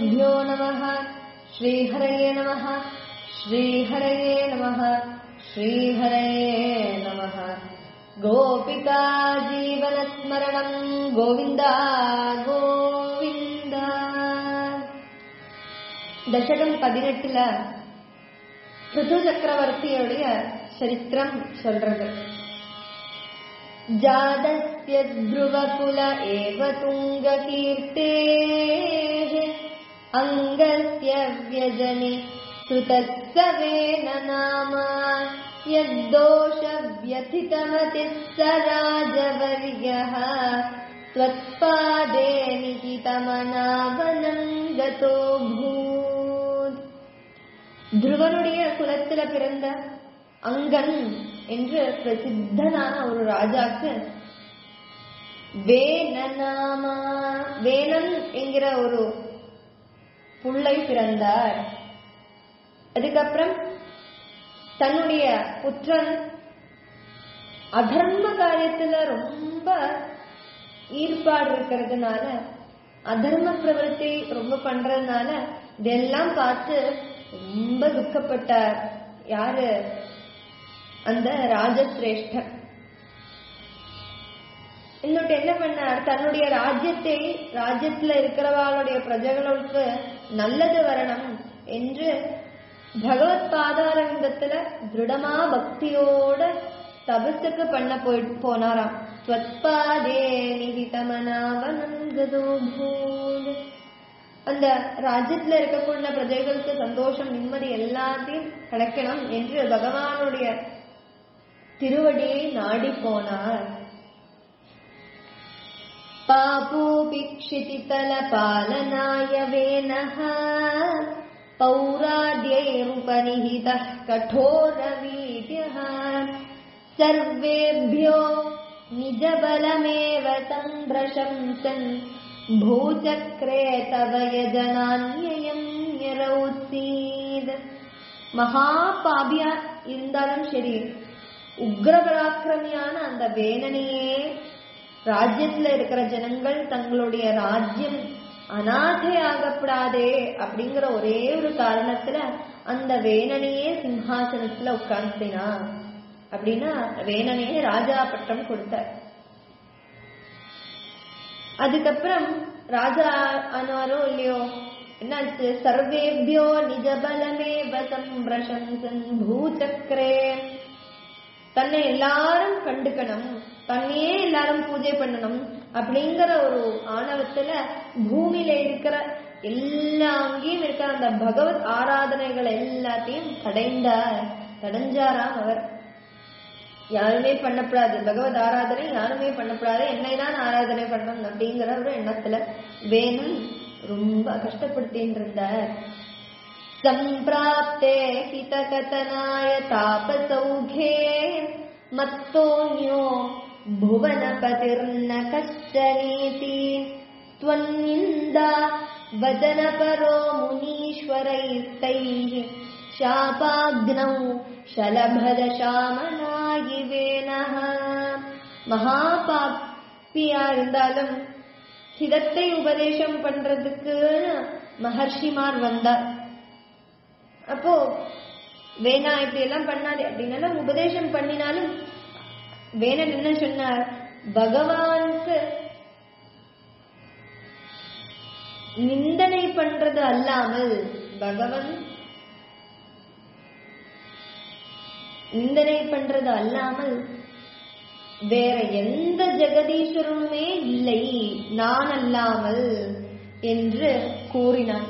श्रीगुरुभ्यो नमः श्रीहरये नमः श्रीहरये नमः श्रीहरये नमः गोपिका जीवनस्मरणम् गोविन्द गोविन्द தசகம் பதினெட்டுல ருது சக்கரவர்த்தியுடைய சரித்திரம் சொல்றது जातस्य ध्रुवकुल एव तुङ्गकीर्तेः अङ्गस्य व्यजनि कृतत्सवेन नाम यद्दोषव्यथितमतिः स राजवर्यः त्वत्पादे निहितमनावनं गतोऽभूत् துருவனுடைய குலத்துல பிறந்த அங்கன் என்று பிரசித்தனான ஒரு ராஜாக்கு வேனநாமா வேனன் என்கிற ஒரு புள்ளை பிறந்தார் அதுக்கப்புறம் தன்னுடைய புற்றன் அதர்ம காரியத்துல ரொம்ப ஈடுபாடு இருக்கிறதுனால அதர்ம பிரவருத்தி ரொம்ப பண்றதுனால இதெல்லாம் பார்த்து ரொம்ப துக்கப்பட்டார் யாரு அந்த ராஜசிரேஷ்டர் இன்னொட்டு என்ன பண்ணார் தன்னுடைய ராஜ்யத்தை ராஜ்யத்துல இருக்கிறவாளுடைய பிரஜைகளுக்கு நல்லது வரணும் என்று பகவத் பாதாரவிந்தத்துல திருடமா பக்தியோட தபஸுக்கு பண்ண போய் போனாராம் ஸ்வத்பாதே நிகிதமனாவனந்ததோபூத் அந்த ராஜ்யத்துல இருக்கக்கூடிய பிரஜைகளுக்கு சந்தோஷம் நிம்மதி எல்லாத்தையும் கிடைக்கணும் என்று பகவானுடைய திருவடியை நாடி போனார் पापूपिक्षितितलपालनाय वेनः पौराद्यैरुपनिहितः कठोरवीर्यः सर्वेभ्यो निजबलमेव सम्प्रशंसन् भूचक्रे तव यजनान्ययम् ஞரௌசீத் மகாபாபியா இருந்தாலும் சரி உக்ரபராக்கிரமியான அந்த வேணனையே ராஜ்யத்துல இருக்கிற ஜனங்கள் தங்களுடைய ராஜ்யம் அநாதையாகப்படாதே அப்படிங்கிற ஒரே ஒரு காரணத்துல அந்த வேணனையே சிம்ஹாசனத்துல உட்கார்ந்தினா அப்படின்னா வேணனையே ராஜா பட்டம் கொடுத்தார் அதுக்கப்புறம் ராஜா ஆனாரோ இல்லையோ என்னாச்சு சர்வேபியோ நிஜபலமே வசம் பிரசம்சன் பூச்சக்கரே தன்னை எல்லாரும் கண்டுக்கணும் தன்னையே எல்லாரும் பூஜை பண்ணணும் அப்படிங்கிற ஒரு ஆணவத்துல பூமியில இருக்கிற எல்லா அங்கேயும் இருக்கிற அந்த பகவத் ஆராதனைகள் எல்லாத்தையும் தடைந்தார் தடைஞ்சாராம் அவர் யாருமே பண்ணப்படாது பகவத் ஆராதனை யாருமே பண்ணப்படாது என்னைதான் ஆராதனை பண்ணணும் அப்படிங்கிற ஒரு எண்ணத்துல வேணும் ரொம்ப கஷ்டப்படுத்தின்னு இருந்தார் सम्प्राप्ते हितकथनाय तापसौघे मत्तोऽन्यो भुवनपतिर्न कश्चनीति त्वन्निन्दा वदनपरो मुनीश्वरैस्तैः शापाग्नौ शलभदशामनायिवेनः மகாபாப்பியா இருந்தாலும் ஹிதத்தை உபதேசம் பண்றதுக்கு மகர்ஷிமார் வந்தார் அப்போ வேணா இப்படி எல்லாம் பண்ணாதே அப்படின்னாலும் உபதேசம் பண்ணினாலும் வேணன் என்ன சொன்னார் பகவானுக்கு நிந்தனை பண்றது அல்லாமல் பகவன் நிந்தனை பண்றது அல்லாமல் வேற எந்த ஜெகதீஸ்வரனுமே இல்லை நான் அல்லாமல் என்று கூறினான்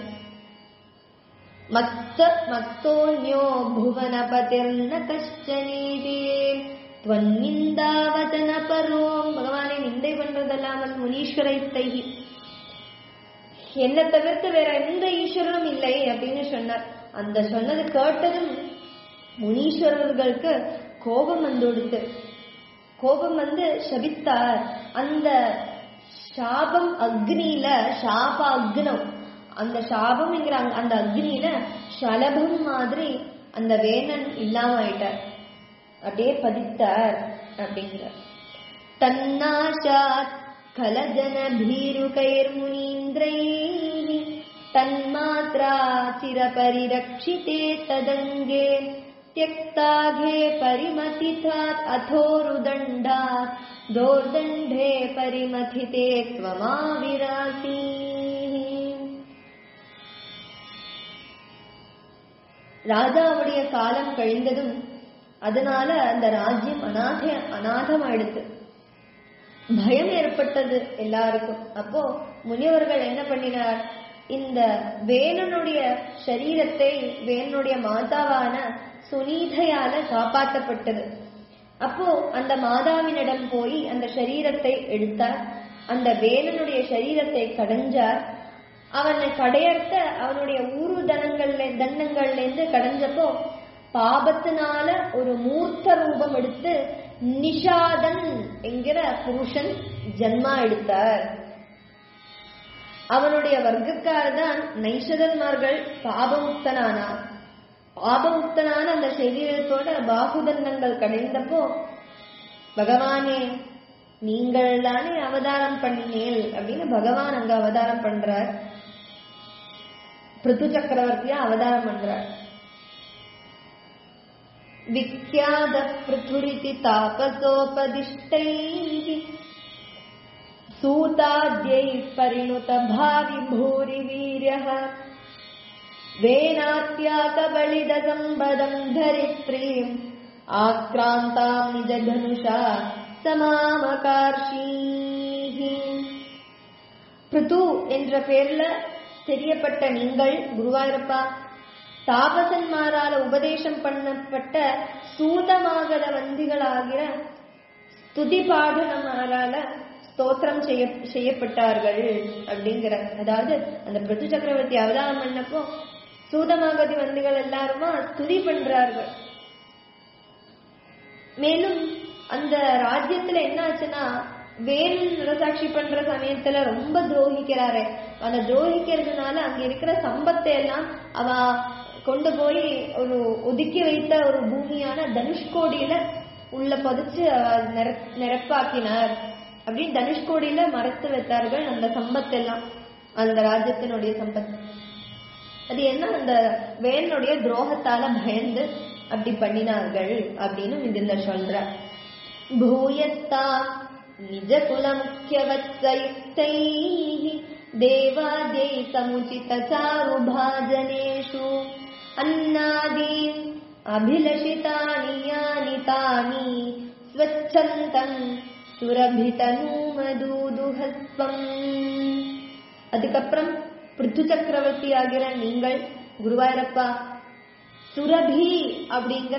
மத்த மத்தோன்யோ புவனபதிர்ன கஷ்டநீதி துவன்னிந்தாவதன பரோம் பகவானை நிந்தை பண்றதல்லாமல் முனீஸ்வரை தைகி என்னை தவிர்த்து வேற எந்த ஈஸ்வரனும் இல்லை அப்படின்னு சொன்னார் அந்த சொன்னது கேட்டதும் முனீஸ்வரர்களுக்கு கோபம் வந்துடுத்து கோபம் வந்து சபித்தார் அந்த சாபம் அக்னியில சாப அக்னம் அந்த சாபம்ங்கிற அந்த அக்னியில சலபம் மாதிரி அந்த வேணன் இல்லாம ஆயிட்டார் அப்படியே பதித்தார் அப்படிங்கிறார் தன்னாஷாத் கலஜன பீருகைர்முனீந்திரைः तन्मात्रा चिरपरिरक्षिते तदङ्गे त्यक्ताघे परिमथितात् अथोरुदण्डात् दोर्दण्डे परिमथिते त्वमाविरासी ராஜாவுடைய காலம் கழிந்ததும் அதனால அந்த ராஜ்யம் அநாத அநாதமாயிடுது பயம் ஏற்பட்டது எல்லாருக்கும் அப்போ முனிவர்கள் என்ன பண்ணினார் இந்த வேணனுடைய சரீரத்தை வேணனுடைய மாதாவான சுனீதையால காப்பாற்றப்பட்டது அப்போ அந்த மாதாவினிடம் போய் அந்த சரீரத்தை எடுத்தார் அந்த வேணனுடைய சரீரத்தை கடைஞ்சார் அவனை கடையர்த்த அவனுடைய ஊரு தனங்கள்ல தண்டங்கள்ல இருந்து கடைஞ்சப்போ பாபத்தினால ஒரு மூர்த்த ரூபம் எடுத்து நிஷாதன் என்கிற புருஷன் ஜன்மா எடுத்தார் அவனுடைய வர்க்கக்காரர் தான் நைஷதன்மார்கள் பாபமுக்தனானார் பாபமுக்தனான அந்த சரீரத்தோட பாகுதண்டங்கள் கடைந்தப்போ பகவானே நீங்கள் தானே அவதாரம் பண்ணினேல் அப்படின்னு பகவான் அங்க அவதாரம் பண்றார் பிருத்து சக்கரவர்த்தியா அவதாரம் பண்றார் விக்யாத பிருத்துரிதி தாபசோபதிஷ்டைः सूताद्यैः परिणुत भावि भूरि वीर्यः वेनात्याकबलिदसम्बदम् धरित्रीम् आक्रान्ताम् निजधनुषा சமாமகார்ஷீஹ பிருது என்ற பேர்ல தெரியப்பட்ட நீங்கள் குருவாயூரப்பா தாபசன்மாரால உபதேசம் பண்ணப்பட்ட சூதமாகத வந்திகளாகிற ஸ்துதி பாடனமாரால ஸ்தோத்திரம் செய்ய செய்யப்பட்டார்கள் அப்படிங்கிற அதாவது அந்த பிருத்து சக்கரவர்த்தி அவதாரம் பண்ணப்போ சூதமாகதி வந்திகள் எல்லாருமா ஸ்துதி பண்றார்கள் மேலும் அந்த ராஜ்யத்துல என்ன ஆச்சுன்னா வேல் நரசாட்சி பண்ற சமயத்துல ரொம்ப துரோகிக்கிறாரு அந்த துரோகிக்கிறதுனால அங்க இருக்கிற சம்பத்தை எல்லாம் அவ கொண்டு போய் ஒரு ஒதுக்கி வைத்த ஒரு பூமியான தனுஷ்கோடியில உள்ள பதிச்சு அவ நிர- நிரப்பாக்கினார் அப்படின்னு தனுஷ்கோடியில மறைத்து வைத்தார்கள் அந்த சம்பத்தெல்லாம் அந்த ராஜ்யத்தினுடைய சம்பத் அது என்ன அந்த வேலனுடைய துரோகத்தால பயந்து அப்படி பண்ணினார்கள் அப்படின்னு இதுல சொல்ற பூயஸ்தா நிஜ குல முக்கியவத்சயுக்தைः தேவாத்யை சமுச்சித சாரு பாஜனேஷு அன்னாதீன் அபிலஷிதானி யானி தானி ஸ்வச்சந்தம் சுரபிதனூமதூதுஹஸ்வம் அதுக்கப்புறம் பிருத்து சக்கரவர்த்தி ஆகிற நீங்கள் குருவாயூரப்பா சுரபி அப்படிங்கிற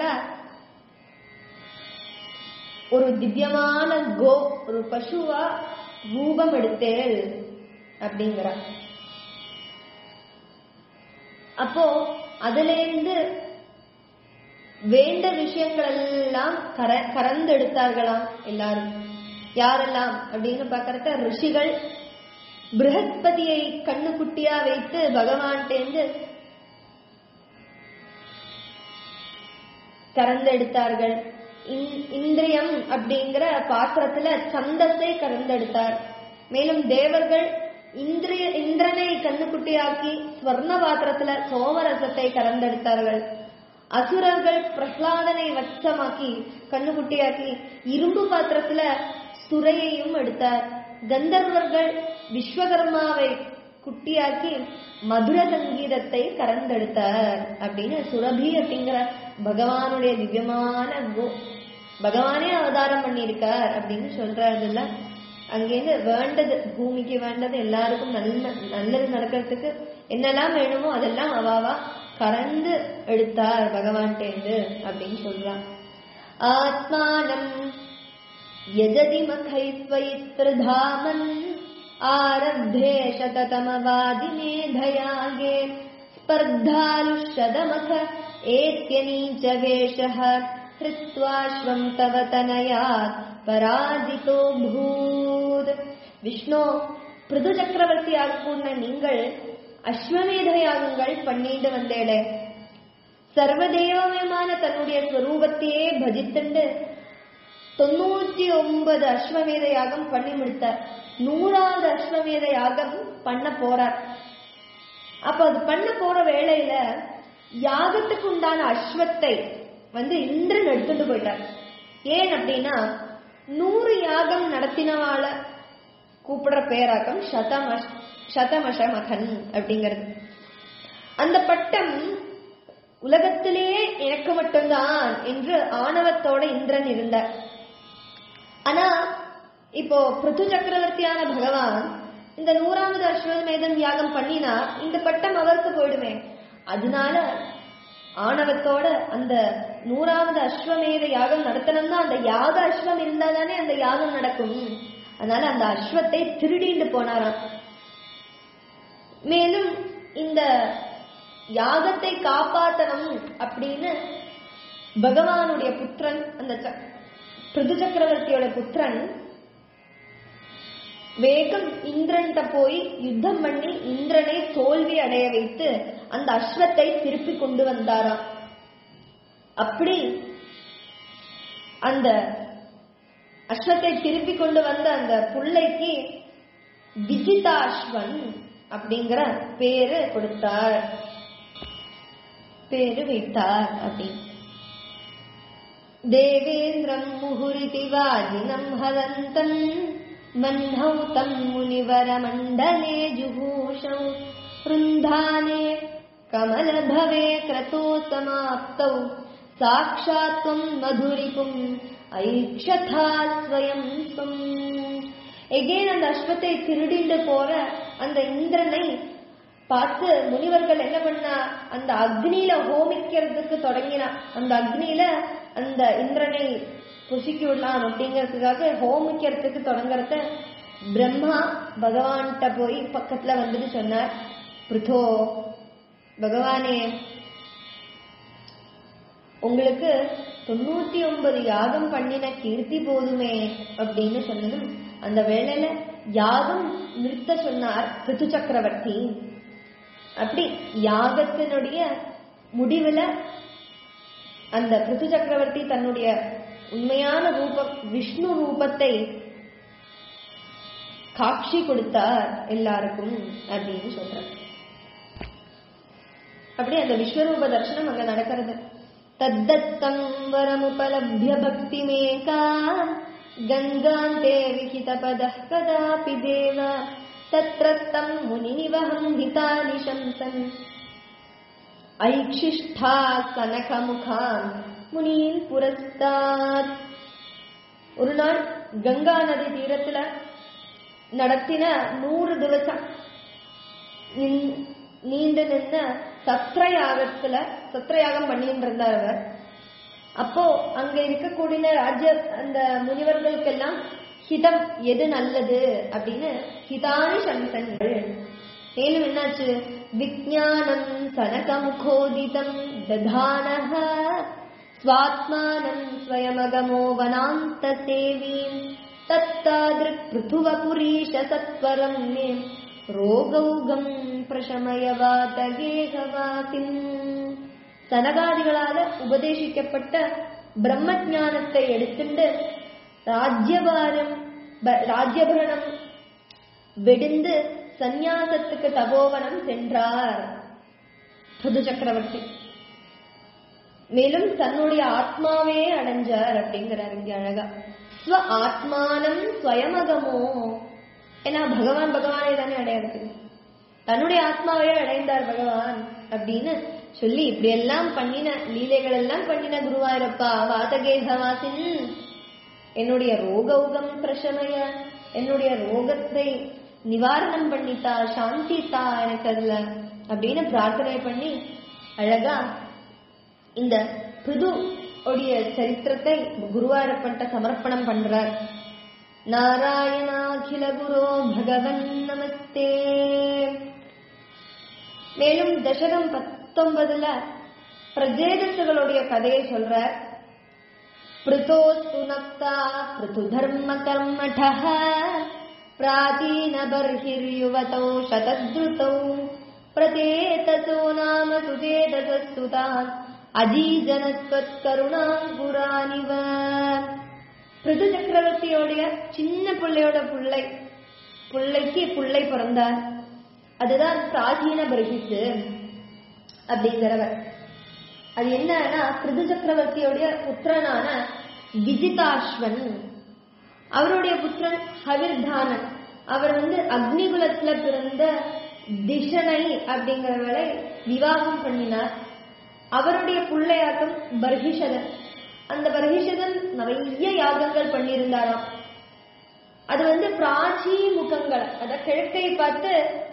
ஒரு திவ்யமான கோ ஒரு பசுவா ரூபம் எடுத்தேள் அப்படிங்கிற அப்போ அதுல இருந்து வேண்ட விஷயங்கள் எல்லாம் கர கறந்தெடுத்தார்களாம் எல்லாரும் யாரெல்லாம் அப்படின்னு பாக்கறத ரிஷிகள் ப்ரஹஸ்பதியை கண்ணுக்குட்டியா வைத்து பகவான்கிட்டேந்து கறந்தெடுத்தார்கள் இந்- இந்திரியம் அப்படிங்கிற பாத்திரத்துல சந்தஸை கறந்தெடுத்தார் மேலும் தேவர்கள் இந்திரிய இந்திரனை கண்ணுக்குட்டியாக்கி ஸ்வர்ண பாத்திரத்துல சோமரசத்தை கறந்தெடுத்தார்கள் அசுரர்கள் பிரஹ்லாதனை வச்சமாக்கி கண்ணுக்குட்டியாக்கி இரும்பு பாத்திரத்துல சுரையையும் எடுத்தார் கந்தர்வர்கள் விஸ்வகர்மாவை குட்டியாக்கி மதுர சங்கீதத்தை கறந்தெடுத்தார் அப்படின்னு சுரபி அப்படிங்கிற பகவானுடைய திவ்யமான கோ பகவானே அவதாரம் பண்ணியிருக்கார் அப்படின்னு சொல்றாருல்ல அங்கேருந்து வேண்டது பூமிக்கு வேண்டது எல்லாருக்கும் நல்ல நல்லது நடக்கிறதுக்கு என்னெல்லாம் வேணுமோ அதெல்லாம் அவாவா கறந்து எடுத்தார் பகவான்கிட்டேந்து அப்படின்னு சொல்றான் ஆத்மானம் यजति मखैस्त्वयित्रधामन् आरब्धे शततमवादिने धयागे स्पर्धालुषदमख एत्यनीच वेषः हृत्वाश्वं तव तनयात् பராஜிதோ பூத் விஷ்ணு பிருது சக்கரவர்த்தி ஆகக்கூட நீங்கள் அஸ்வமேத யாகங்கள் பண்ணிட்டு வந்தேளே சர்வதேவமயமான தன்னுடைய ஸ்வரூபத்தையே பஜித்துண்டு தொண்ணூத்தி ஒன்பது அஸ்வமேத யாகம் பண்ணி முடித்தார் நூறாவது அஸ்வமேத யாகம் பண்ண போறார் அப்ப அது பண்ண போற வேளையில யாகத்துக்கு உண்டான அஸ்வத்தை வந்து இந்திரன் எடுத்துட்டு போயிட்டார் ஏன் அப்படின்னா நூறு யாகம் நடத்தினவாள கூப்பிடுற பேராக்கம் சதமஷ் சதமஷ மகன் அப்படிங்கிறது அந்த பட்டம் உலகத்திலேயே எனக்கு மட்டும்தான் என்று ஆணவத்தோட இந்திரன் இருந்தார் ஆனா இப்போ பிருத்து சக்கரவர்த்தியான பகவான் இந்த நூறாவது அஸ்வமேதம் யாகம் பண்ணினா இந்த பட்டம் அவருக்கு போயிடுமே அதனால ஆணவத்தோட அந்த நூறாவது அஸ்வமேத யாகம் நடத்தணும்னா அந்த யாக அஸ்வம் இருந்தா தானே அந்த யாகம் நடக்கும் அதனால அந்த அஸ்வத்தை திருடிட்டு போனாராம் மேலும் இந்த யாகத்தை காப்பாத்தணும் அப்படின்னு பகவானுடைய புத்திரன் அந்த ச- பிருது சக்கரவர்த்தியோட புத்திரன் வேகம் இந்திரன்ட்ட போய் யுத்தம் பண்ணி இந்திரனை தோல்வி அடைய வைத்து அந்த அஸ்வத்தை திருப்பி கொண்டு வந்தாராம் அப்படி அந்த அஸ்வத்தை திருப்பி கொண்டு வந்த அந்த புள்ளைக்கு விஜிதாஸ்வன் அப்படிங்கிற பேரு கொடுத்தார் பேரு வைத்தார் அப்படின்னு தேவேந்திரம் முகுரிதி வாஜினம் ஹரந்தம் மன்னௌ தம் முனிவரமண்டலே ஜுகூஷௌ ருந்தானே கமலபவே கிரதோ சமாப்தௌ சாட்சாத் துவம் மதுரிபும் ஐக்ஷதா ஸ்வயம் ஸ்வம் எகேன் அந்த அஸ்வத்தை திருடிண்டு போற அந்த இந்திரனை பார்த்து முனிவர்கள் என்ன பண்ணா அந்த அக்னியில ஹோமிக்கிறதுக்கு தொடங்கினா அந்த அக்னியில அந்த இந்திரனை புசிக்கி விடலாம் அப்படிங்கறதுக்காக ஹோமிக்கிறதுக்கு தொடங்கறத பிரம்மா பகவான்கிட்ட போய் பக்கத்துல வந்துட்டு சொன்னார் பிருதோ பகவானே உங்களுக்கு தொண்ணூத்தி ஒன்பது யாகம் பண்ணின கீர்த்தி போதுமே அப்படின்னு சொன்னதும் அந்த வேளையில யாகம் நிறுத்த சொன்னார் பிருத்து சக்கரவர்த்தி அப்படி யாகத்தினுடைய முடிவுல அந்த பிருத்து சக்கரவர்த்தி தன்னுடைய உண்மையான ரூபம் விஷ்ணு ரூபத்தை காட்சி கொடுத்தார் எல்லாருக்கும் அப்படின்னு சொல்றார் அப்படி அந்த விஸ்வரூப தர்சனம் அங்க நடக்கிறது தத்தத்தம் வரமுபலப்ய பக்திமேகா கங்காந்தே விஹிதபத கதாபி தேவ தத்ரத்தம் முனிநிவஹம் ஹிதானி சம்சன் ஐக்ஷிஷ்டா கனகமுகாம் முனியின் புரஸ்தாத் ஒரு நாள் கங்கா நதி தீரத்துல நடத்தின நூறு திவசம் நின்- நீண்டு நின்ன சத்ரயாகத்துல சத்ரயாகம் பண்ணிட்டு இருந்தார் அவர் அப்போ அங்க இருக்கக்கூடிய ராஜ்ய அந்த முனிவர்களுக்கெல்லாம் ஹிதம் எது நல்லது அப்படின்னு ஹிதானி சம்சன்கள் மேலும் என்னாச்சு விஜானம் சனகமுகோதிதம் ததானஹ ஸ்வாத்மானம் ஸ்வயமகமோ வனாந்த சேவீம் தத்தாதிருக் பிருத்துவபுரீஷ சத்வரம் மே ரோகௌகம் பிரசமயவாதகேகவாசிம் சனகாதிகளால உபதேசிக்கப்பட்ட பிரம்ம ஞானத்தை எடுத்துண்டு ராஜ்யபாரம் ப- ராஜ்யபரணம் வெடிந்து சந்நியாசத்துக்கு தபோவனம் சென்றார் புது சக்கரவர்த்தி மேலும் தன்னுடைய ஆத்மாவே அடைஞ்சார் அப்படிங்கிறார் இங்க அழகா ஸ்வ ஆத்மானம் ஸ்வயமகமோ ஏன்னா பகவான் பகவானே தானே அடையாது தன்னுடைய ஆத்மாவே அடைந்தார் பகவான் அப்படின்னு சொல்லி இப்படி எல்லாம் பண்ணின லீலைகள் எல்லாம் பண்ணின குருவாயூரப்பா வாதகேசவாசின் என்னுடைய ரோகௌகம் பிரசமய என்னுடைய ரோகத்தை நிவாரணம் பண்ணித்தா சாந்தி தா எனக்கு அதுல அப்படின்னு பிரார்த்தனை பண்ணி அழகா இந்த புது உடைய சரித்திரத்தை குருவாயூரப்பன்ட்ட சமர்ப்பணம் பண்றார் நாராயணாகில குரோ பகவன் நமஸ்தே மேலும் தசகம் பத்தொன்பதுல பிரஜேதசுகளுடைய கதையை சொல்றார் பிருதோஸ்து நப்தா பிருது தர்ம கர்மடः பிராச்சீன பர்ஹிர்யுவதௌ சதத்ருதௌ பிரதேதசோ நாம சுதேதசுதான் அஜீஜனஸ்வத்கருணாங்குரானிவ பிருது சக்கரவர்த்தியோடைய சின்ன பிள்ளையோட பிள்ளை பிள்ளைக்கு பிள்ளை பிறந்தார் அதுதான் பிராச்சீன பர்ஹித்து அப்படிங்கிறவர் அது என்னன்னா கிருது சக்கரவர்த்தியோடைய புத்திரனான விஜிதாஸ்வன் அவருடைய புத்திரன் ஹவிர்தானன் அவர் வந்து அக்னிகுலத்துல பிறந்த திஷனை அப்படிங்கிறவரை விவாகம் பண்ணினார் அவருடைய பிள்ளையாட்டம் பர்ஹிஷதன் அந்த பர்ஹிஷதன் நிறைய யாகங்கள் பண்ணியிருந்தாராம் அது வந்து பிராச்சி முகங்கள் அத கிழக்கை பார்த்து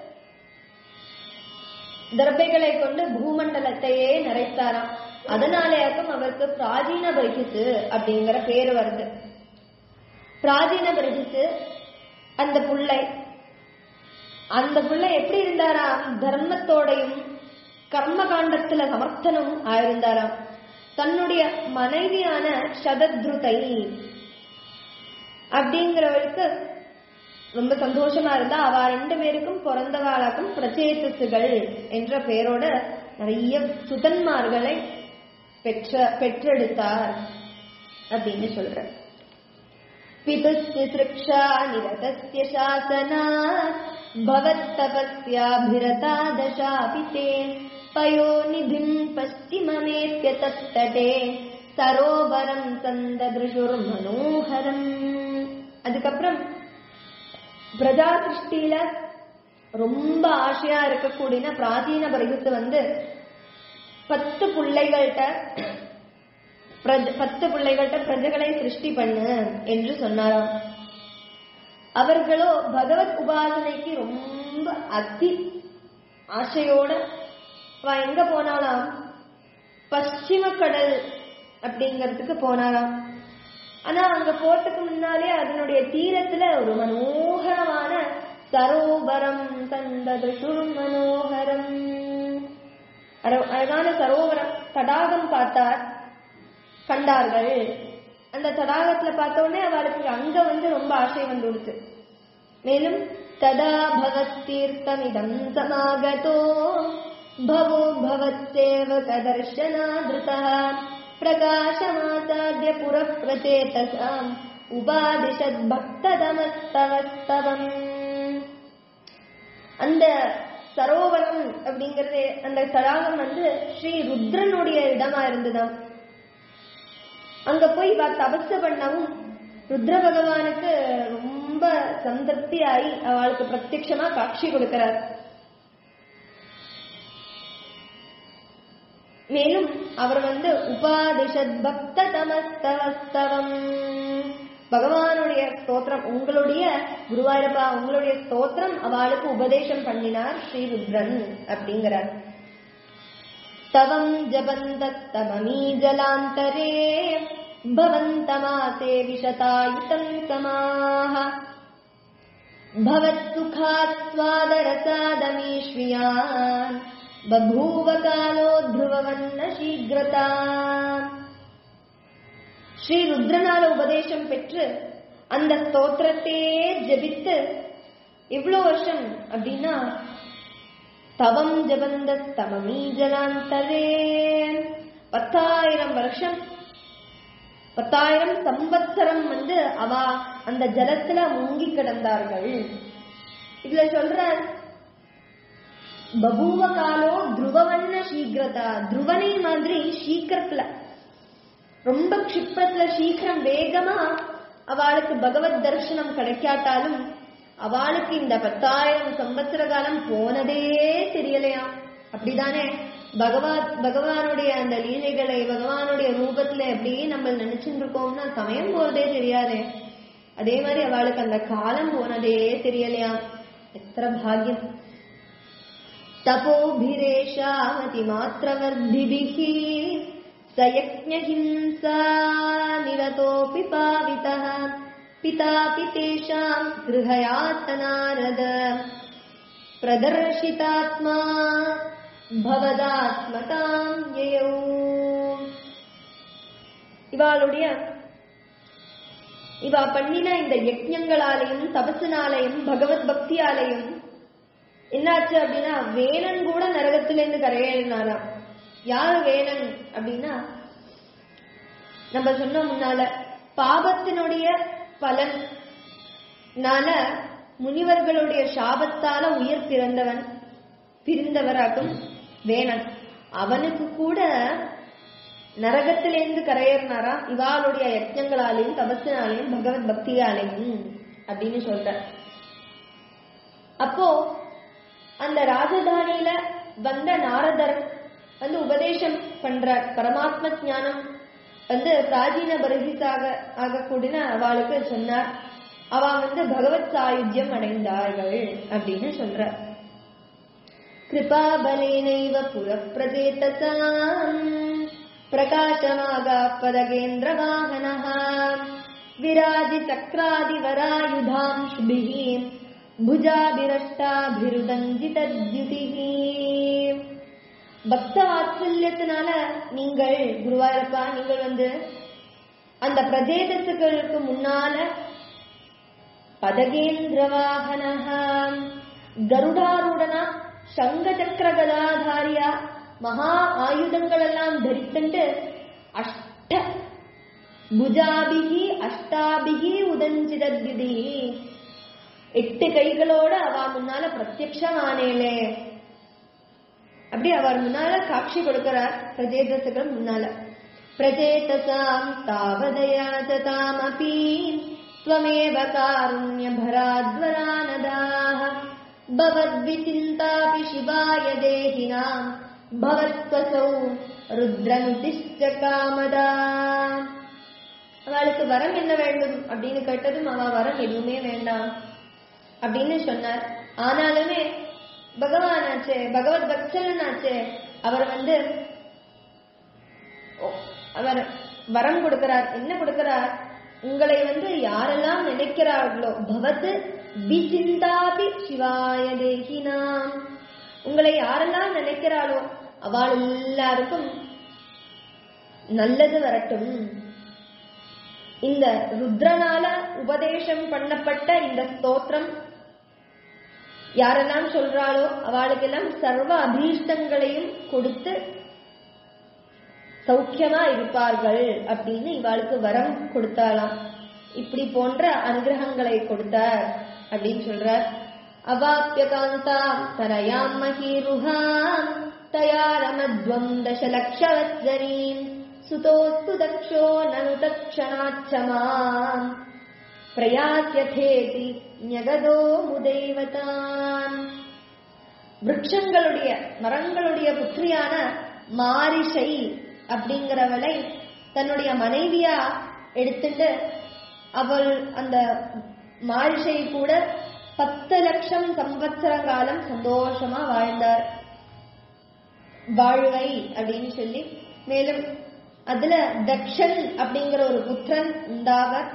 தர்பைகளை கொண்டு பூமண்டலத்தையே நிறைத்தாராம் அதனாலேயாக்கும் அவருக்கு பிராச்சீன பரிகித்து அப்படிங்கிற பேர் வருது பிராச்சீன பரிகித்து அந்த புள்ளை அந்த புள்ளை எப்படி இருந்தாராம் தர்மத்தோடையும் கர்ம காண்டத்துல சமர்த்தனும் ஆயிருந்தாராம் தன்னுடைய மனைவியான சதத்ருதை அப்படிங்கிறவளுக்கு ரொம்ப சந்தோஷமா இருந்தா அவ ரெண்டு பேருக்கும் பிறந்தவாளாக்கும் பிரச்சேதசுகள் என்ற பெயரோட நிறைய சுதன்மார்களை பெற்ற பெற்றெடுத்தார் அப்படின்னு சொல்ற பிதுஸ்ய சிருக்ஷா நிரதஸ்ய சாசனாத் भवत्तपस्याभिरता दशापि ते पयोनिधिम् पश्चिममेत्य तत्तटे சரோவரம் சந்ததிருஷுர் மனோகரம் அதுக்கப்புறம் பிரஜா சிருஷ்டியில ரொம்ப ஆசையா இருக்கக்கூடிய பிராச்சீன பரிகத்து வந்து பத்து பிள்ளைகள்கிட்ட பிரஜ- பத்து பிள்ளைகள்கிட்ட பிரஜைகளை சிருஷ்டி பண்ணு என்று சொன்னாராம் அவர்களோ பகவத் உபாசனைக்கு ரொம்ப அதி ஆசையோட அவ எங்க போனாலாம் பশ্চিம கடல் அப்படிங்கிறதுக்கு போனாலாம் ஆனா அங்க போறதுக்கு முன்னாலே அதனுடைய தீரத்துல ஒரு மனோகரமான சரோவரம் தந்ததுஷுர் மனோகரம் அர- அழகான சரோவரம் தடாகம் பார்த்தார் கண்டார்கள் அந்த தடாகத்துல பார்த்த உடனே அவளுக்கு அங்க வந்து ரொம்ப ஆசை வந்து கொடுத்து மேலும் ததா பவத்தீர்த்தமிதம் சமாகதோ பவோ பவத்தேவ கதர்ஷனாதிருதா பிரகாசமாசாத்திய புறப்பிரச்சேதசாம் உபாதிஷத் பக்ததமஸ்தவஸ்தவம் அந்த சரோவரம் அப்படிங்கறது அந்த தடாகம் வந்து ஸ்ரீ ருத்ரனுடைய இடமா இருந்ததாம் அங்க போய் இவ தபசு பண்ணவும் ருத்ர பகவானுக்கு ரொம்ப சந்திருப்தி ஆகி அவளுக்கு பிரத்யட்சமா காட்சி கொடுக்கிறார் மேலும் அவர் வந்து உபாதிஷத் பக்த தமஸ்தவஸ்தவம் பகவானுடைய ஸ்தோத்திரம் உங்களுடைய குருவாயூரப்பா உங்களுடைய ஸ்தோத்திரம் அவளுக்கு உபதேசம் பண்ணினார் ஸ்ரீ ருத்ரன் அப்படிங்கிறார் तवम् जपन्तस्तममी जलान्तरे भवन्तमासे विशतायुतम् समाः भवत्सुखात् स्वादरसादमीश्रियान् बभूव कालो ध्रुववन्न शीघ्रता ஸ்ரீ ருத்ரனால உபதேசம் பெற்று அந்த ஸ்தோத்திரத்தையே ஜெபித்து இவ்வளோ வருஷம் அப்படின்னா தவம் ஜபந்த தமமீ ஜலாந்தரே பத்தாயிரம் வருஷம் பத்தாயிரம் சம்பத்சரம் வந்து அவ அந்த ஜலத்துல முங்கி கிடந்தார்கள் இதுல சொல்ற பபூவ காலோ துருவவண்ண சீக்கிரதா துருவனை மாதிரி சீக்கிரத்துல ரொம்ப க்ஷிப்ரத்துல சீக்கிரம் வேகமா அவளுக்கு பகவத் தரிசனம் கிடைக்காட்டாலும் அவளுக்கு இந்த பத்தாயிரம் சம்பத்திர காலம் போனதே தெரியலையாம் அப்படிதானே பகவான் பகவானுடைய அந்த லீலைகளை பகவானுடைய ரூபத்துல எப்படியே நம்ம நினைச்சுட்டு இருக்கோம்னா சமயம் போறதே தெரியாதே அதே மாதிரி அவளுக்கு அந்த காலம் போனதே தெரியலையாம் எத்தனை பாக்கியம் तपोभिरेषामतिमात्रवर्धिभिः स यज्ञहिंसा निरतोऽपि पावितः पितापि तेषाम् गृहयातनारद प्रदर्शितात्मा भवदात्मताम् ययौ இவாளுடைய இவா பண்ணின இந்த யஜ்ஞங்களாலையும் தபசுனாலையும் பகவத் பக்தியாலையும் என்னாச்சு அப்படின்னா வேணன் கூட நரகத்திலிருந்து கரையேறினாராம் யாரு வேணன் அப்படின்னா நம்ம சொன்ன முன்னால பாபத்தினுடைய பலனால முனிவர்களுடைய சாபத்தால உயிர் பிறந்தவன் பிரிந்தவராகும் வேணன் அவனுக்கு கூட நரகத்திலேருந்து கரையேறினாரா இவாளுடைய யஜ்ஞங்களாலையும் தபசினாலையும் பகவத் பக்தியாலையும் அப்படின்னு சொல்ற அப்போ அந்த ராஜதானியில வந்த நாரதர் வந்து உபதேசம் பண்றார் பரமாத்ம ஞானம் வந்து பிராச்சீன பரகிசாக ஆகக்கூடிய அவளுக்கு சொன்னார் அவ வந்து பகவத் சாயுஜ்யம் அடைந்தார்கள் அப்படின்னு சொல்றார் कृपाबलेनैव पुरप्रचेतसाम् प्रकाशमागापदगेन्द्रवाहनः विराजिचक्रादिवरायुधांशुभिः भुजाभिरष्टाभिरुदञ्जितद्युतिः பக்த வாத்சல்யத்தினால நீங்கள் குருவாயூரப்பா நீங்கள் வந்து அந்த பிரதேசத்துகளுக்கு முன்னால பதகேந்திர வாகனஹா கருடாரூடனா சங்க சக்கர கதாதாரியா மகா ஆயுதங்கள் எல்லாம் தரித்துண்டு அஷ்ட புஜாபிகி அஷ்டாபிகி உதஞ்சிதத்யுதி எட்டு கைகளோட அவ முன்னால பிரத்யக்ஷமானேலே அப்படி அவர் முன்னால காட்சி கொடுக்கிறார் பிரஜேதசுகள் முன்னால பிரஜேதசாம் தாவதயாச்சதாமபி त्वमेव कारुण्यभराद्वरानदाः भवद्विचिन्तापि शिवाय देहिनाम् भवत्वसौ ருத்ரனுதிஷ்ட காமதா அவளுக்கு வரம் என்ன வேண்டும் அப்படின்னு கேட்டதும் அவ வரம் எதுவுமே வேண்டாம் அப்படின்னு சொன்னார் ஆனாலுமே பகவானாச்சே பகவத் பக்தனாச்சே அவர் வந்து ஓ, அவர் வரம் கொடுக்கிறார் என்ன கொடுக்கிறார் உங்களை வந்து யாரெல்லாம் நினைக்கிறார்களோ பவத் விசிந்தாபி சிவாய தேகினாம் உங்களை யாரெல்லாம் நினைக்கிறாளோ அவள் எல்லாருக்கும் நல்லது வரட்டும் இந்த ருத்ரனால உபதேசம் பண்ணப்பட்ட இந்த ஸ்தோத்திரம் யாரெல்லாம் சொல்றாளோ அவளுக்கெல்லாம் சர்வ அபீஷ்டங்களையும் கொடுத்து சௌக்கியமா இருப்பார்கள் அப்படின்னு இவாளுக்கு வரம் கொடுத்தாளாம் இப்படி போன்ற அனுகிரகங்களை கொடுத்தார் அப்படின்னு சொல்றார் அவாப்பிய காந்தாம் தனயாம் மகீருஹாம் தயாரமத்வம் தசலக்ஷவத்சரீம் சுதோஸ்து தக்ஷோ நனு தக்ஷணாச்சமாம் பிரயாத்தியதேதி ஞகதோ முதைவதான் விருட்சங்களுடைய மரங்களுடைய புத்திரியான மாரிஷை அப்படிங்கிறவளை தன்னுடைய மனைவியா எடுத்துட்டு அவள் அந்த மாரிஷை கூட பத்து லட்சம் சம்பத்சர காலம் சந்தோஷமா வாழ்ந்தார் வாழ்வை அப்படின்னு சொல்லி மேலும் அதுல தக்ஷன் அப்படிங்கிற ஒரு புத்திரன் உண்டாவர்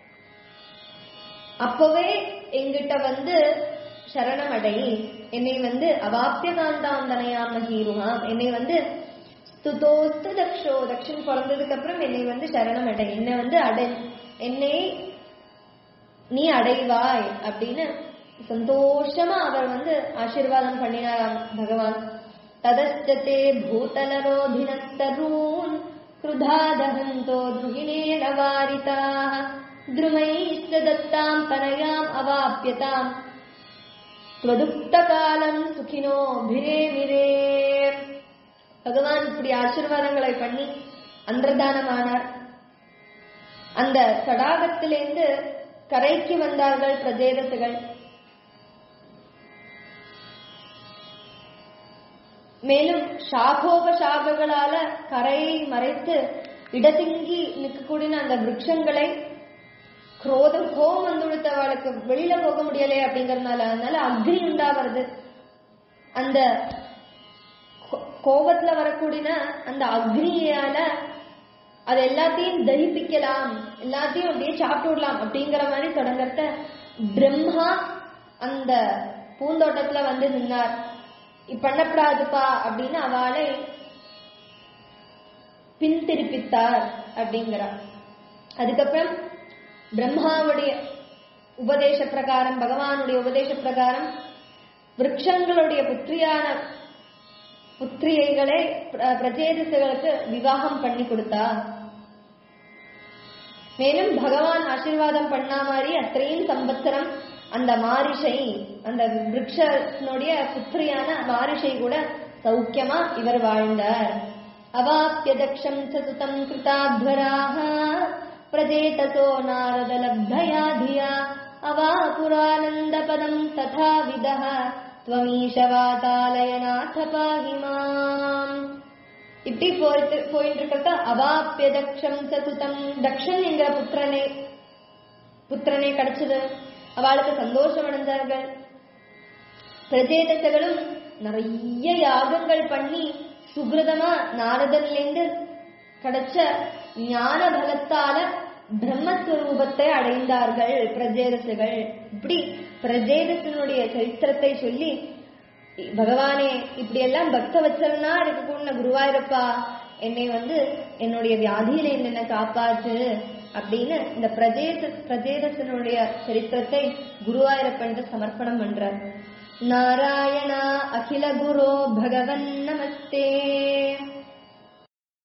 அப்பவே எங்கிட்ட வந்து சரணமடை என்னை வந்து அவாப்பிய காந்தாந்தனையாம ஹீருகாம் என்னை வந்து ஸ்துதோஸ்து தக்ஷோ தக்ஷன் பிறந்ததுக்கு அப்புறம் என்னை வந்து சரணமடை என்னை வந்து அடை என்னை நீ அடைவாய் அப்படின்னு சந்தோஷமா அவர் வந்து ஆசீர்வாதம் பண்ணினாராம் பகவான் ததஸ்தே பூதலரோபினஸ்தரூன் क्रुधादहन्तो द्रुहिणेन वारिताः द्रुमैश्च दत्ताम् तनयाम् अवाप्यताम् त्वदुक्तकालम् சுகினோ பிரே மிரே பகவான் இப்படி ஆசீர்வாதங்களை பண்ணி அன்றதானமானார் அந்த தடாகத்திலிருந்து கரைக்கு வந்தார்கள் பிரஜேதசுகள் மேலும் சாகோபசாகங்களால கரையை மறைத்து இடதிங்கி நிற்கக்கூடிய அந்த விருட்சங்களை குரோதம் கோபம் வந்து கொடுத்தவளுக்கு வெளியில போக முடியலை அப்படிங்கறதுனால அதனால அக்னி உண்டாவது அந்த கோ- கோபத்துல வரக்கூடிய அந்த அக்னியால அது எல்லாத்தையும் தகிப்பிக்கலாம் எல்லாத்தையும் அப்படியே சாப்பிட்டு விடலாம் அப்படிங்கிற மாதிரி தொடங்கறத பிரம்மா அந்த பூந்தோட்டத்துல வந்து நின்னார் "இது பண்ணப்படாதுப்பா அப்படின்னு அவளை பின்திருப்பித்தார் அப்படிங்கிறார் அதுக்கப்புறம் பிரம்மாவுடைய உபதேச பிரகாரம் பகவானுடைய உபதேச பிரகாரம் விருட்சங்களுடைய புத்திரியான புத்திரியைகளை பிர- பிரஜேதசுகளுக்கு விவாகம் பண்ணி கொடுத்தா மேலும் பகவான் ஆசீர்வாதம் பண்ணா மாதிரி அத்தனையும் சம்பத்சரம் அந்த மாரிஷை அந்த விரக்ஷனுடைய புத்திரியான மாரிஷை கூட சௌக்கியமா இவர் வாழ்ந்தார் அவாப்பியதக்ஷம் சதுதம் கிருதாத்வராக பிரஜேதசோ நாரதலப்தயா தியா அவா புரானந்தபதம் ததா விதः त्वमीशवातालयनाथ पाहि மாம் இப்படி போயிட்டு போயிட்டு இருக்கிறத அவாப்பிய தக்ஷம் சதுதம் தக்ஷன் என்கிற புத்திரனே புத்திரனே கிடைச்சது அவளுக்கு சந்தோஷம் அடைந்தார்கள் பிரஜேதசகளும் நிறைய யாகங்கள் பண்ணி சுகிருதமா நாரதன்லேருந்து கிடைச்ச ஞான பலத்தால பிரம்மஸ்வரூபத்தை அடைந்தார்கள் பிரஜேதசுகள் இப்படி பிரஜேதசனுடைய சரித்திரத்தை சொல்லி பகவானே இப்படி எல்லாம் பக்த வச்சலனா இருக்கக்கூடிய குருவாயிருப்பா என்னை வந்து என்னுடைய வியாதியில என்ன காப்பாத்து அப்படின்னு இந்த பிரஜேத பிரஜேதசனுடைய சரித்திரத்தை குருவாயூரப்பன் சமர்ப்பணம் பண்றார் நாராயணா அகில குரோ பகவன் நமஸ்தே